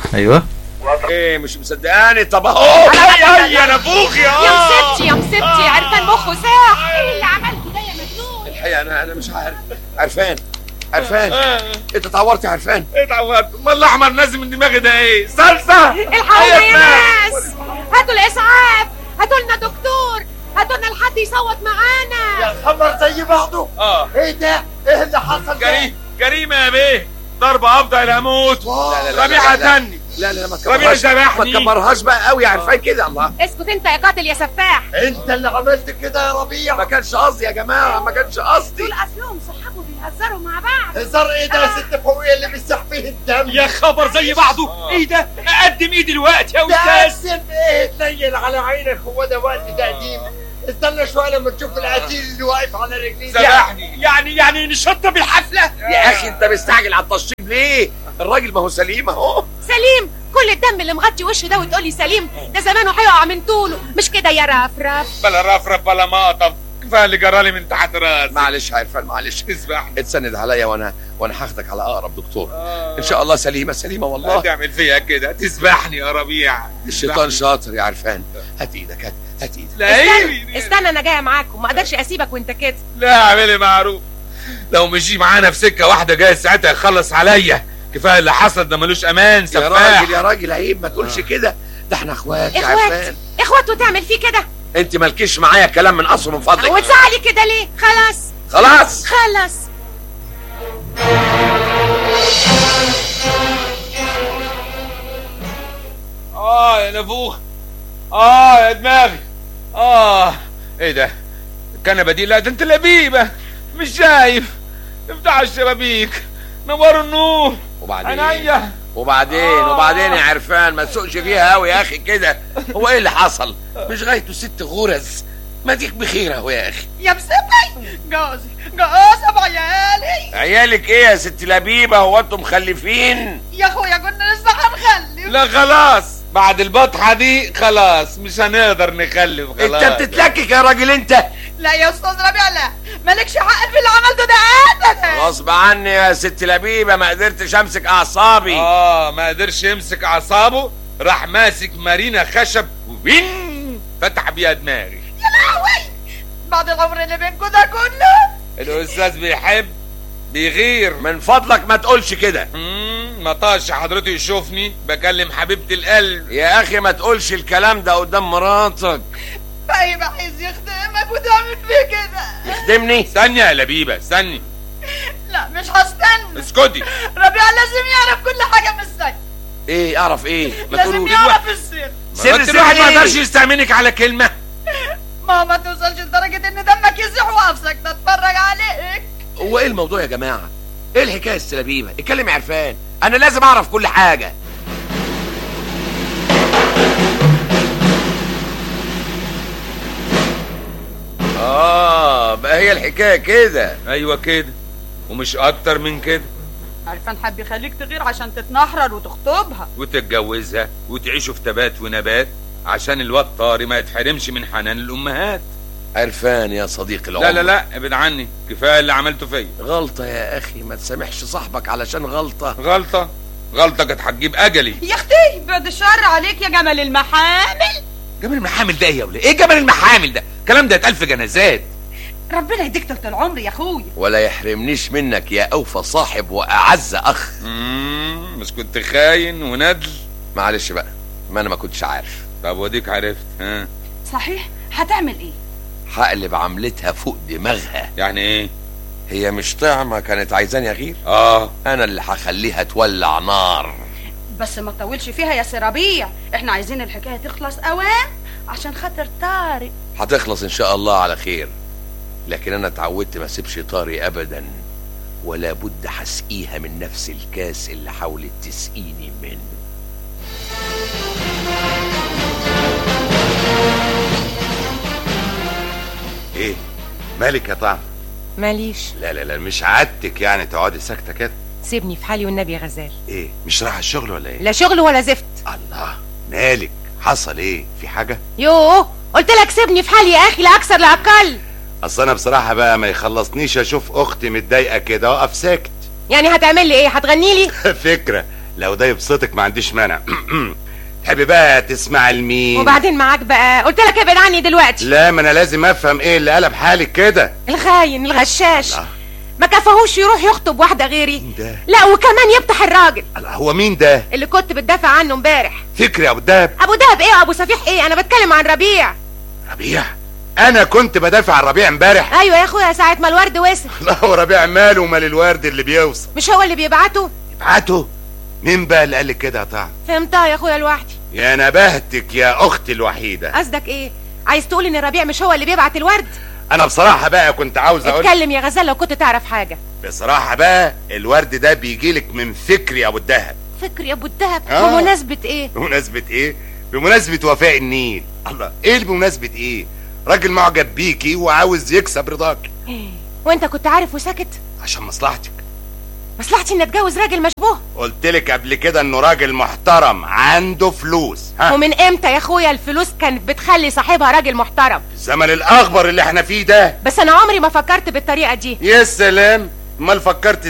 ايوه ايه مش مصدقاني طب اهو يا يا نفوخي يا اه مستي يا مستي عرفان مخه ساح ايه اللي عملته ده يا مجنون الحقيقه انا انا مش عارف عرفان عرفان آه. انت اتعورت يا عرفان ايه اتعودت امال الاحمر نازل من دماغي ده ايه صلصه الحقونا أيوة. يا ناس هاتوا الاسعاف هاتوا لنا دكتور هاتوا لنا لحد يصوت معانا خبر زي بعضه اه ايه ده ايه اللي حصل ده جريمه جريمه يا بيه ضربه افضل هموت لا، لا، لا، ربيع لا. هتني لا لا ما ربيع تكبرهاش ما ذبحني تكبرهاش بقى قوي يا عرفان كده الله اسكت انت يا قاتل يا سفاح انت اللي عملت كده يا ربيع ما كانش قصدي يا جماعه ما كانش قصدي دول اصلهم صحابه بيهزروا مع بعض هزار ايه ده يا ست فوقيه اللي بيسح فيه الدم يا خبر زي بعضه ايه ده اقدم ايدي دلوقتي يا استاذ تقدم ايه تنيل على عينك هو ده وقت تقديم استنى شويه لما تشوف القتيل اللي واقف على رجليه ده. ذبحني يعني يعني نشطب الحفله يا اخي انت مستعجل على التشطيب ليه الراجل ما هو سليم اهو سليم كل الدم اللي مغطي وشه ده وتقول لي سليم ده زمانه هيقع من طوله مش كده يا رفرف بلا رفرف بلا مقطف كفايه اللي جرالي من تحت راسي معلش يا عرفان معلش تسبحني اتسند عليا وانا وانا هاخدك على اقرب دكتور ان شاء الله سليمه سليمه والله تعمل فيا كده تسبحني يا ربيع الشيطان شاطر يا عرفان هات ايدك هات هات ايدك لا استنى استنى انا جايه معاكم ما اقدرش اسيبك وانت كده لا اعملي معروف لو مشي معانا في سكه واحده جاي ساعتها يخلص عليا كفايه اللي حصل ده ملوش امان يا سفاح راجل يا راجل عيب ما تقولش كده ده احنا اخوات يا اخوات عرفان اخوات وتعمل فيه كده انت مالكيش معايا كلام من اصله من فضلك وتزعلي كده ليه خلاص خلاص خلاص اه يا نفوخ اه يا دماغي اه ايه ده الكنبه دي لا ده انت لبيبه مش شايف افتحوا الشبابيك نوروا النور وبعدين عينيا وبعدين آه. وبعدين يا عرفان ما تسوقش فيها قوي يا اخي كده هو ايه اللي حصل مش غايته ست غرز ما ديك بخير اهو يا اخي يا مسبي جوزي جوزي بعيالي عيالك ايه يا ست لبيبه هو انتم مخلفين يا اخويا كنا لسه هنخلف لا خلاص بعد البطحه دي خلاص مش هنقدر نخلف خلاص انت بتتلكك يا راجل انت لا يا استاذ ربيع لا مالكش حق في اللي عملته ده ابدا غصب عني يا ست لبيبه ما قدرتش امسك اعصابي اه ما قدرش يمسك اعصابه راح ماسك مارينا خشب وين فتح بيها دماغي يا لهوي بعد العمر اللي بينكم ده كله الاستاذ بيحب بيغير من فضلك ما تقولش كده مم، ما طاش حضرته يشوفني بكلم حبيبة القلب يا اخي ما تقولش الكلام ده قدام مراتك طيب عايز يخدمك وتعمل فيه كده يخدمني استني يا لبيبة استني لا مش هستنى اسكتي ربيع لازم يعرف كل حاجه من السجن ايه اعرف ايه ما لازم تقولوا يعرف السر سر بس سر الواحد ما إيه؟ يقدرش يستأمنك على كلمة ما ما توصلش لدرجه ان دمك يسيح وقفصك تتفرج عليك هو ايه الموضوع يا جماعه ايه الحكايه السلبيبه اتكلم يا عرفان انا لازم اعرف كل حاجه اه بقى هي الحكايه كده ايوه كده ومش اكتر من كده عرفان حب يخليك تغير عشان تتنحرر وتخطبها وتتجوزها وتعيشوا في تبات ونبات عشان الواد طاري ما يتحرمش من حنان الامهات عرفان يا صديقي العمر لا لا لا ابعد عني كفايه اللي عملته فيا غلطه يا اخي ما تسامحش صاحبك علشان غلطه غلطه غلطه كانت هتجيب اجلي يا اختي بعد الشر عليك يا جمل المحامل جمال المحامل ده ايه يا وليه ايه جمال المحامل ده الكلام ده اتقال في جنازات ربنا يديك طول العمر يا اخويا ولا يحرمنيش منك يا اوفى صاحب واعز اخ مم، مش كنت خاين وندل معلش بقى ما انا ما كنتش عارف طب وديك عرفت ها صحيح هتعمل ايه هقلب عملتها فوق دماغها يعني ايه هي مش طعمة كانت عايزاني اغير اه انا اللي هخليها تولع نار بس ما تطولش فيها يا سي ربيع احنا عايزين الحكايه تخلص اوان عشان خاطر طارق هتخلص ان شاء الله على خير لكن انا اتعودت ما اسيبش طاري ابدا ولا بد هسقيها من نفس الكاس اللي حاولت تسقيني منه ايه مالك يا طعم ماليش لا لا لا مش عادتك يعني تقعدي ساكته كده سيبني في حالي والنبي يا غزال ايه مش رايحه الشغل ولا ايه لا شغل ولا زفت الله مالك حصل ايه في حاجه يوه قلت لك سيبني في حالي يا اخي لا اكثر لا اقل اصل انا بصراحه بقى ما يخلصنيش اشوف اختي متضايقه كده واقف ساكت يعني هتعمل لي ايه هتغني لي فكره لو ده يبسطك ما عنديش مانع تحبي بقى تسمع لمين وبعدين معاك بقى قلت لك ابعد عني دلوقتي لا ما انا لازم افهم ايه اللي قلب حالك كده الخاين الغشاش الله. ما كفاهوش يروح يخطب واحده غيري مين ده لا وكمان يفتح الراجل الله، هو مين ده اللي كنت بتدافع عنه امبارح فكري يا ابو الدهب ابو دهب ايه ابو صفيح ايه انا بتكلم عن ربيع ربيع انا كنت بدافع عن ربيع امبارح ايوه يا اخويا ساعه ما الورد وصل لا هو ربيع ماله ومال الورد اللي بيوصل مش هو اللي بيبعته ابعته مين بقى اللي قالك كده يا طعم فهمتها يا اخويا لوحدي يا نبهتك يا اختي الوحيده قصدك ايه عايز تقول ان ربيع مش هو اللي بيبعت الورد انا بصراحه بقى كنت عاوز اقول اتكلم يا غزال لو كنت تعرف حاجه بصراحه بقى الورد ده بيجيلك من فكري يا ابو الدهب فكر يا ابو الدهب آه. بمناسبه ايه بمناسبه ايه بمناسبه وفاء النيل الله ايه اللي بمناسبه ايه راجل معجب بيكي وعاوز يكسب رضاك وانت كنت عارف وساكت عشان مصلحتك مصلحتي ان اتجوز راجل مشبوه قلت لك قبل كده انه راجل محترم عنده فلوس ها ومن امتى يا اخويا الفلوس كانت بتخلي صاحبها راجل محترم الزمن الاخبر اللي احنا فيه ده بس انا عمري ما فكرت بالطريقه دي يا سلام امال فكرت